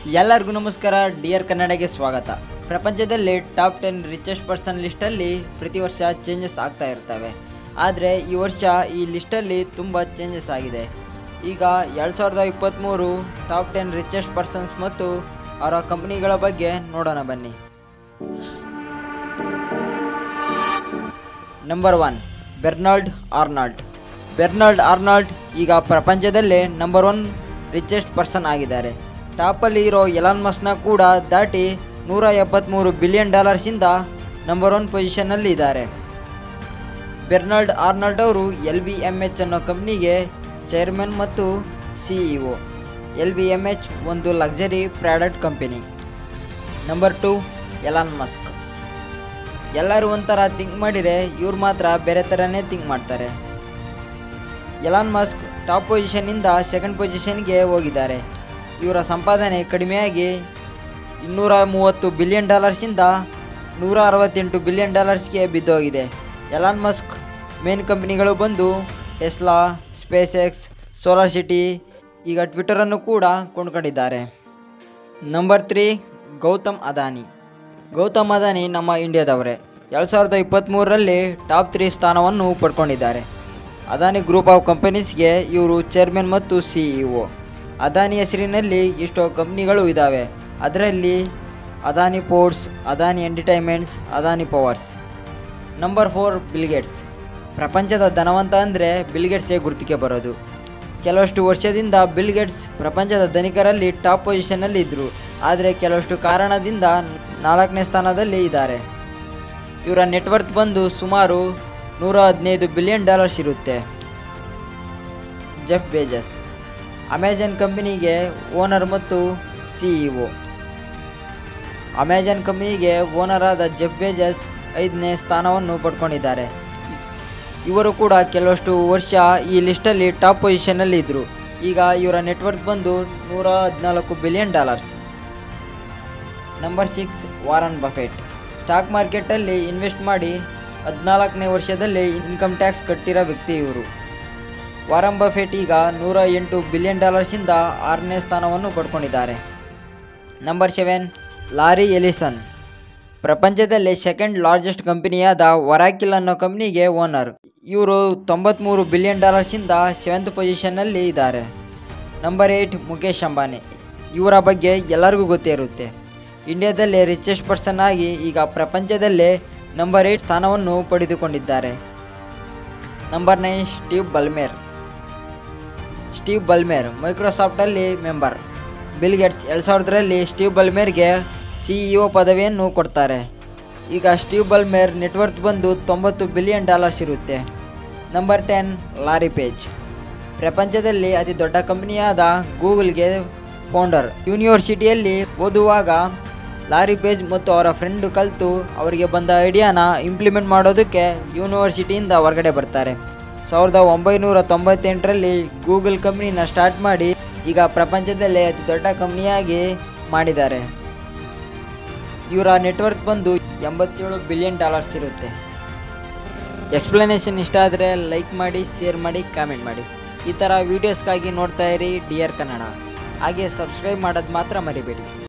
ಎಲ್ಲರಿಗೂ ನಮಸ್ಕಾರ ಡಿಯರ್ ಕನ್ನಡಗೆ ಸ್ವಾಗತ ಪ್ರಪಂಚದಲ್ಲಿ ಟಾಪ್ ಟೆನ್ ರಿಚೆಸ್ಟ್ ಪರ್ಸನ್ ಲಿಸ್ಟಲ್ಲಿ ಪ್ರತಿ ವರ್ಷ ಚೇಂಜಸ್ ಆಗ್ತಾ ಇರ್ತವೆ ಆದರೆ ಈ ವರ್ಷ ಈ ಲಿಸ್ಟಲ್ಲಿ ತುಂಬ ಚೇಂಜಸ್ ಆಗಿದೆ ಈಗ ಎರಡು ಸಾವಿರದ ಇಪ್ಪತ್ತ್ಮೂರು ಟಾಪ್ ಟೆನ್ ರಿಚೆಸ್ಟ್ ಪರ್ಸನ್ಸ್ ಮತ್ತು ಅವರ ಕಂಪನಿಗಳ ಬಗ್ಗೆ ನೋಡೋಣ ಬನ್ನಿ number one Bernard Arnault Bernard Arnault ಈಗ ಪ್ರಪಂಚದಲ್ಲೇ ನಂಬರ್ ಒನ್ ರಿಚೆಸ್ಟ್ ಪರ್ಸನ್ ಆಗಿದ್ದಾರೆ ಟಾಪಲ್ಲಿ ಇರೋ ಎಲಾನ್ ಮಸ್ನ ಕೂಡ ದಾಟಿ ನೂರ ಎಪ್ಪತ್ತ್ಮೂರು ಬಿಲಿಯನ್ ಡಾಲರ್ಸಿಂದ ನಂಬರ್ ಒನ್ ಪೊಸಿಷನ್ನಲ್ಲಿ ಇದ್ದಾರೆ ಬೆರ್ನಾಲ್ಡ್ ಆರ್ನಾಲ್ಡ್ ಅವರು ಎಲ್ ವಿ ಎಮ್ ಎಚ್ ಅನ್ನೋ ಕಂಪ್ನಿಗೆ ಚೇರ್ಮನ್ ಮತ್ತು CEO L V M H ಒಂದು luxury product company number two Elon Musk ಎಲ್ಲರೂ ಒಂಥರ ಥಿಂಕ್ ಮಾಡಿದರೆ ಇವ್ರು ಮಾತ್ರ ಬೇರೆ ಥರನೇ ಥಿಂಕ್ ಮಾಡ್ತಾರೆ ಎಲಾನ್ ಮಸ್ಕ್ ಟಾಪ್ ಪೊಸಿಷನ್ನಿಂದ ಸೆಕೆಂಡ್ ಪೊಸಿಷನ್ಗೆ ಹೋಗಿದ್ದಾರೆ ಇವರ ಸಂಪಾದನೆ ಕಡಿಮೆಯಾಗಿ ಇನ್ನೂರ ಮೂವತ್ತು ಬಿಲಿಯನ್ ಡಾಲರ್ಸಿಂದ ನೂರ ಅರವತ್ತೆಂಟು ಬಿಲಿಯನ್ ಡಾಲರ್ಸ್ಗೆ ಬಿದ್ದೋಗಿದೆ ಎಲಾನ್ ಮಸ್ಕ್ ಮೇನ್ ಕಂಪನಿಗಳು ಬಂದು Tesla SpaceX Solar City ಈಗ ಟ್ವಿಟರನ್ನು ಕೂಡ ಕೊಂಡ್ಕೊಂಡಿದ್ದಾರೆ ನಂಬರ್ ತ್ರೀ ಗೌತಮ್ ಅದಾನಿ ಗೌತಮ್ ಅದಾನಿ ನಮ್ಮ ಇಂಡಿಯಾದವರೇ ಎರಡು ಸಾವಿರದ ಇಪ್ಪತ್ತ್ಮೂರರಲ್ಲಿ ಟಾಪ್ ತ್ರೀ ಸ್ಥಾನವನ್ನು ಪಡ್ಕೊಂಡಿದ್ದಾರೆ ಅದಾನಿ ಗ್ರೂಪ್ ಆಫ್ ಕಂಪನೀಸ್ಗೆ ಇವರು ಚೇರ್ಮನ್ ಮತ್ತು ಸಿಇಒ ಅದಾನಿ ಹೆಸರಿನಲ್ಲಿ ಎಷ್ಟೋ ಕಂಪ್ನಿಗಳು ಇದ್ದಾವೆ ಅದರಲ್ಲಿ Adani ports Adani entertainments Adani powers number four Bill Gates ಪ್ರಪಂಚದ ಧನವಂತ ಅಂದರೆ ಬಿಲ್ಗೇಟ್ಸೇ ಗುರುತಿಗೆ ಬರೋದು ಕೆಲವಷ್ಟು ವರ್ಷದಿಂದ ಬಿಲ್ಗೇಟ್ಸ್ ಪ್ರಪಂಚದ ಧನಿಕರಲ್ಲಿ ಟಾಪ್ ಪೊಸಿಷನ್ನಲ್ಲಿ ಇದ್ದರು ಆದರೆ ಕೆಲವಷ್ಟು ಕಾರಣದಿಂದ ನಾಲ್ಕನೇ ಸ್ಥಾನದಲ್ಲಿ ಇದ್ದಾರೆ ಇವರ ನೆಟ್ವರ್ತ್ ಬಂದು ಸುಮಾರು ನೂರ ಹದಿನೈದು ಬಿಲಿಯನ್ ಡಾಲರ್ಸ್ ಇರುತ್ತೆ ಜೆಫ್ ಬೇಜಸ್ ಅಮೆಜಾನ್ ಕಂಪನಿಗೆ ಓನರ್ ಮತ್ತು ಸಿಇಒ ಅಮೆಜಾನ್ ಕಂಪನಿಗೆ ಓನರ್ ಆದ ಜೆಫ್ ಬೇಜಸ್ ಐದನೇ ಸ್ಥಾನವನ್ನು ಪಡ್ಕೊಂಡಿದ್ದಾರೆ ಇವರು ಕೂಡ ಕೆಲವಷ್ಟು ವರ್ಷ ಈ ಲಿಸ್ಟಲ್ಲಿ ಟಾಪ್ ಪೊಸಿಷನ್ನಲ್ಲಿ ಇದ್ದರು ಈಗ ಇವರ ನೆಟ್ವರ್ಕ್ ಬಂದು ನೂರ ಹದಿನಾಲ್ಕು billion dollars number six Warren Buffett stock ಮಾರ್ಕೆಟಲ್ಲಿ ಇನ್ವೆಸ್ಟ್ ಮಾಡಿ ಹದಿನಾಲ್ಕನೇ ವರ್ಷದಲ್ಲಿ ಇನ್ಕಮ್ ಟ್ಯಾಕ್ಸ್ ಕಟ್ಟಿರೋ ವ್ಯಕ್ತಿ ಇವರು ವಾರನ್ ಬಫೆಟ್ ಈಗ ನೂರ ಎಂಟು ಬಿಲಿಯನ್ ಡಾಲರ್ಸಿಂದ ಆರನೇ ಸ್ಥಾನವನ್ನು ಪಡ್ಕೊಂಡಿದ್ದಾರೆ ನಂಬರ್ ಸೆವೆನ್ ಲಾರಿ ಎಲಿಸನ್ ಪ್ರಪಂಚದಲ್ಲಿ ಸೆಕೆಂಡ್ ಲಾರ್ಜೆಸ್ಟ್ ಕಂಪನಿಯಾದ ವರಾಕಿಲ್ ಅನ್ನೋ ಕಂಪ್ನಿಗೆ ಓನರ್ ಇವರು ತೊಂಬತ್ತ್ಮೂರು ಬಿಲಿಯನ್ ಡಾಲರ್ಸಿಂದ ಸೆವೆಂತ್ ಪೊಸಿಷನ್ನಲ್ಲಿ ಇದ್ದಾರೆ ನಂಬರ್ ಏಯ್ಟ್ ಮುಖೇಶ್ ಅಂಬಾನಿ ಇವರ ಬಗ್ಗೆ ಎಲ್ಲರಿಗೂ ಗೊತ್ತೇ ಇರುತ್ತೆ ಇಂಡಿಯಾದಲ್ಲೇ ರಿಚೆಸ್ಟ್ ಪರ್ಸನ್ ಆಗಿ ಈಗ ಪ್ರಪಂಚದಲ್ಲೇ ನಂಬರ್ ಏಯ್ಟ್ ಸ್ಥಾನವನ್ನು ಪಡೆದುಕೊಂಡಿದ್ದಾರೆ number nine Steve Ballmer Steve Ballmer ಮೈಕ್ರೋಸಾಫ್ಟಲ್ಲಿ ಮೆಂಬರ್ ಬಿಲ್ ಗೇಟ್ಸ್ ಎರಡು ಸಾವಿರದಲ್ಲಿ ಸ್ಟೀವ್ ಬಲ್ಮೇರ್ಗೆ ಸಿಇಒ ಪದವಿಯನ್ನು ಕೊಡ್ತಾರೆ ಈಗ ಸ್ಟೀವ್ ಬಲ್ಮೇರ್ ನೆಟ್ವರ್ತ್ ಬಂದು ತೊಂಬತ್ತು ಬಿಲಿಯನ್ ಡಾಲರ್ಸ್ ಇರುತ್ತೆ ನಂಬರ್ ಟೆನ್ ಲಾರಿ ಪೇಜ್ ಪ್ರಪಂಚದಲ್ಲಿ ಅತಿ ದೊಡ್ಡ ಕಂಪನಿಯಾದ ಗೂಗಲ್ಗೆ ಫೌಂಡರ್ ಯೂನಿವರ್ಸಿಟಿಯಲ್ಲಿ ಓದುವಾಗ ಲಾರಿ ಪೇಜ್ ಮತ್ತು ಅವರ ಫ್ರೆಂಡು ಕಲಿತು ಅವರಿಗೆ ಬಂದ ಐಡಿಯಾನ ಇಂಪ್ಲಿಮೆಂಟ್ ಮಾಡೋದಕ್ಕೆ ಯೂನಿವರ್ಸಿಟಿಯಿಂದ ಹೊರಗಡೆ ಬರ್ತಾರೆ ಸಾವಿರದ ಒಂಬೈನೂರ ತೊಂಬತ್ತೆಂಟರಲ್ಲಿ ಗೂಗಲ್ ಕಂಪ್ನಿನ ಸ್ಟಾರ್ಟ್ ಮಾಡಿ ಈಗ ಪ್ರಪಂಚದಲ್ಲೇ ಅತಿ ದೊಡ್ಡ ಕಂಪ್ನಿಯಾಗಿ ಮಾಡಿದ್ದಾರೆ ಇವರ ನೆಟ್ವರ್ಕ್ ಬಂದು ಎಂಬತ್ತೇಳು ಬಿಲಿಯನ್ ಡಾಲರ್ಸ್ ಇರುತ್ತೆ ಎಕ್ಸ್ಪ್ಲನೇಷನ್ ಇಷ್ಟ ಆದರೆ ಲೈಕ್ ಮಾಡಿ ಶೇರ್ ಮಾಡಿ ಕಾಮೆಂಟ್ ಮಾಡಿ ಈ ಥರ ವೀಡಿಯೋಸ್ಗಾಗಿ ನೋಡ್ತಾ ಇರಿ ಡಿಯರ್ ಕನ್ನಡ ಹಾಗೆ ಸಬ್ಸ್ಕ್ರೈಬ್ ಮಾಡೋದು ಮಾತ್ರ ಮರಿಬೇಡಿ